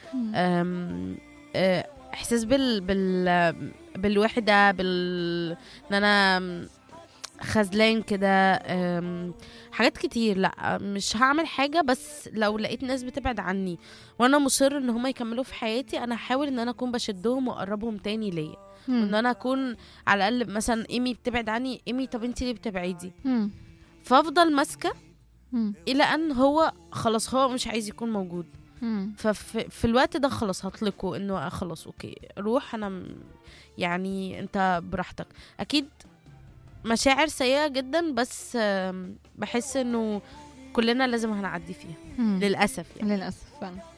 مم. أم، آه، احساس بال بال بالوحده بال ان انا خذلان كده أم، حاجات كتير لا مش هعمل حاجه بس لو لقيت ناس بتبعد عني وانا مصر ان هم يكملوا في حياتي انا هحاول ان انا اكون بشدهم واقربهم تاني ليا وان مم. انا اكون على الاقل مثلا ايمي بتبعد عني ايمي طب انت ليه بتبعدي مم. فافضل ماسكه مم. الى ان هو خلاص هو مش عايز يكون موجود مم. ففي في الوقت ده خلاص هطلقه انه آه خلاص اوكي روح انا م- يعني انت براحتك اكيد مشاعر سيئة جدا بس آم، بحس انه كلنا لازم هنعدي فيها مم. للأسف يعني للأسف فعلا